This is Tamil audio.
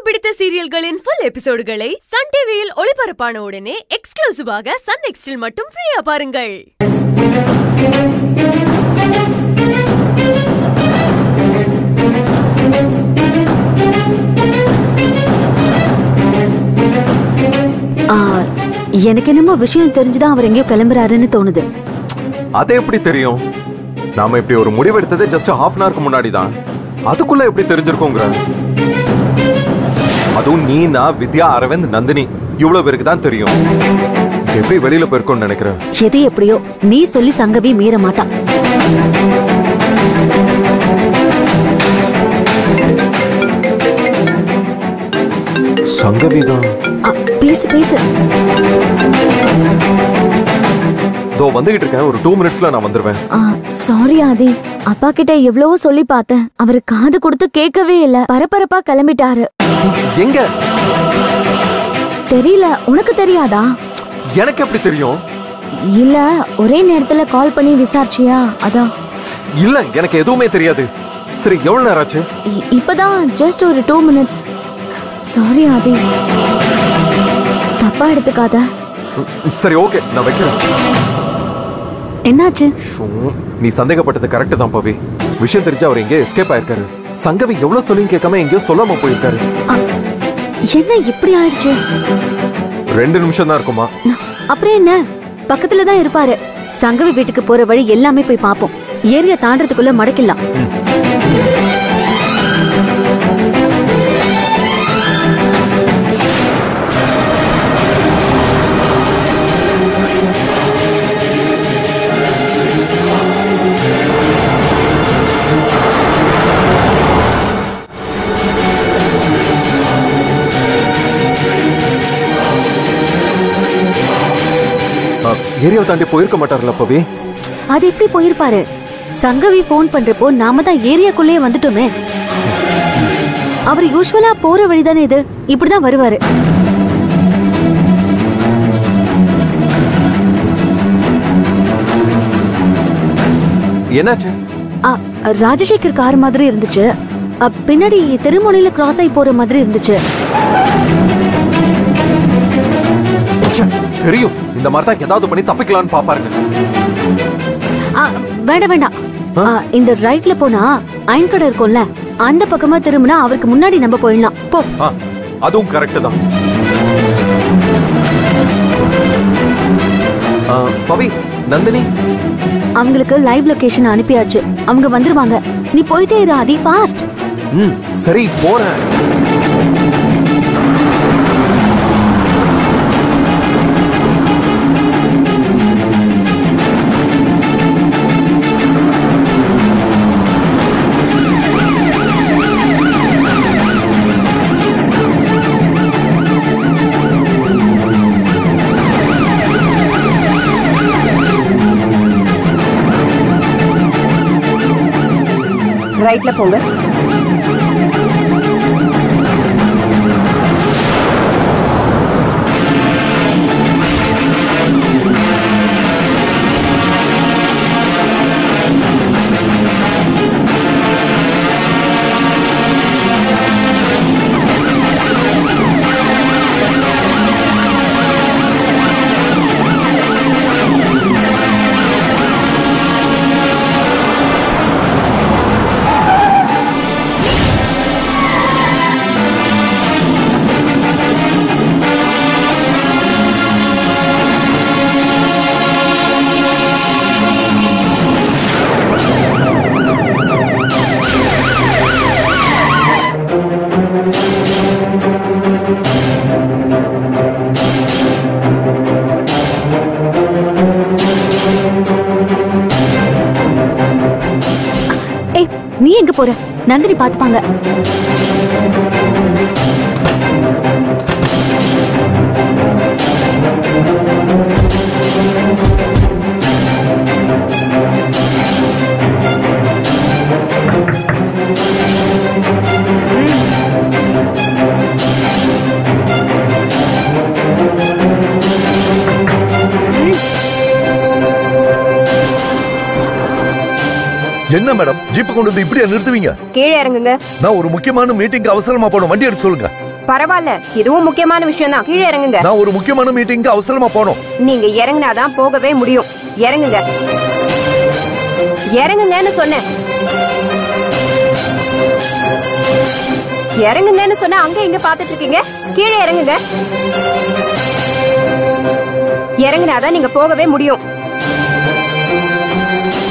பிடித்த சீரியல்களின் ஃபுல் எபிசோடுகளை சன் டிவியில் ஒளிபரப்பான உடனே எக்ஸ்க்ளூசிவாக சன் நெக்ஸ்டில் மட்டும் ஃப்ரீயா பாருங்கள் ஆ, எனக்கு என்னமோ விஷயம் தெரிஞ்சுதான் அவர் எங்கேயோ கிளம்புறாருன்னு தோணுது அது எப்படி தெரியும் நாம இப்படி ஒரு முடிவெடுத்ததே ஜஸ்ட் ஹாஃப் அன் ஹவருக்கு முன்னாடி தான் அதுக்குள்ள எப்படி தெரிஞ்சிருக்கோங்கிற அதுவும் நீ நான் வித்யா அரவிந்த் நந்தினி இவ்வளவு பேருக்கு தான் தெரியும் இது எப்படி வெளியில போயிருக்கோம்னு நினைக்கிறேன் எது எப்படியோ நீ சொல்லி சங்கவி மீற மாட்டா சங்கவி தான் ஆ, பேசு பேசு இதோ வந்துகிட்டு இருக்கேன் ஒரு டூ மினிட்ஸ்ல நான் வந்துருவேன் சாரி ஆதி அப்பா கிட்ட எவ்வளவோ சொல்லி பார்த்தேன் அவரு காது கொடுத்து கேட்கவே இல்ல பரபரப்பா கிளம்பிட்டாரு எங்க தெரியல உனக்கு தெரியாதா எனக்கு எப்படி தெரியும் இல்ல ஒரே நேரத்துல கால் பண்ணி விசாரிச்சியா அதான் இல்ல எனக்கு எதுவுமே தெரியாது சரி எவ்வளவு நேரம் ஆச்சு இ- இப்பதான் ஜஸ்ட் ஒரு டூ மினிட்ஸ் சாரி ஆதி தப்பா எடுத்துக்காத ம், சரி ஓகே நான் வைக்கிறேன் என்னாச்சு ஷோ, நீ சந்தேகப்பட்டது கரெக்ட் தான் பவி விஷயம் தெரிஞ்சு அவர் எங்கேயோ எஸ்கேப் ஆயிருக்காரு சங்கவி எவ்வளவு சொல்லியும் கேட்காம எங்கேயோ சொல்லாம போயிருக்காரு அ, என்ன இப்படி ஆயிடுச்சு ரெண்டு நிமிஷம் தான் இருக்குமா ந- அப்புறம் என்ன பக்கத்துல தான் இருப்பாரு சங்கவி வீட்டுக்கு போற வழி எல்லாமே போய் பாப்போம் ஏரியா தாண்டறதுக்குள்ள மடக்கிடலாம் ஆ, ஏரியாவை தாண்டி போயிருக்க மாட்டார்ல பவி அது எப்படி போயிருப்பாரு சங்கவி ஃபோன் பண்றப்போ நாம தான் ஏரியாக்குள்ளேயே வந்துட்டோமே அவர் யூஸ்வலா போற வழிதானே இது இப்படிதான் வருவாரு என்னாச்சு அ, ராஜசேகர் கார் மாதிரி இருந்துச்சு அ, பின்னாடி தெருமுனையில கிராஸ் ஆகி போற மாதிரி இருந்துச்சு ச்சே, தெரியும் இந்த மாதிரி தான் ஏதாவது பண்ணி தப்பிக்கலாம்னு பாப்பாருங்க ஆ, வேண்டாம் வேண்டாம் ஆ, இந்த ரைட்ல போனா அயன் கடை இருக்கும்ல அந்த பக்கமா திரும்பினா அவருக்கு முன்னாடி நம்ம போயிடலாம் போ ஆ, அதுவும் கரெக்ட் தான் ஆ, பவி நந்தினி அவங்களுக்கு லைவ் லொகேஷன் அனுப்பியாச்சு அவங்க வந்துருவாங்க நீ போயிட்டே இரு அதி ஃபாஸ்ட் ம் சரி போறேன் ரைட்ல போங்க ஏய் நீ எங்க போற நந்தினி பாத்துப்பாங்க என்ன மேடம் ஜீப் கொண்டு வந்து இப்படியா நிறுத்துவீங்க கீழே இறங்குங்க நான் ஒரு முக்கியமான மீட்டிங்க்கு அவசரமா போன வண்டி எடுத்து சொல்லுங்க பரவாயில்ல இதுவும் முக்கியமான விஷயம் தான் கீழே இறங்குங்க நான் ஒரு முக்கியமான மீட்டிங்க்கு அவசரமா போனோம் நீங்க இறங்குனாதான் போகவே முடியும் இறங்குங்க இறங்குங்கன்னு சொன்னேன் இறங்குங்கன்னு சொன்னா அங்க இங்க பாத்துட்டு இருக்கீங்க கீழே இறங்குங்க இறங்குனாதான் நீங்க போகவே முடியும்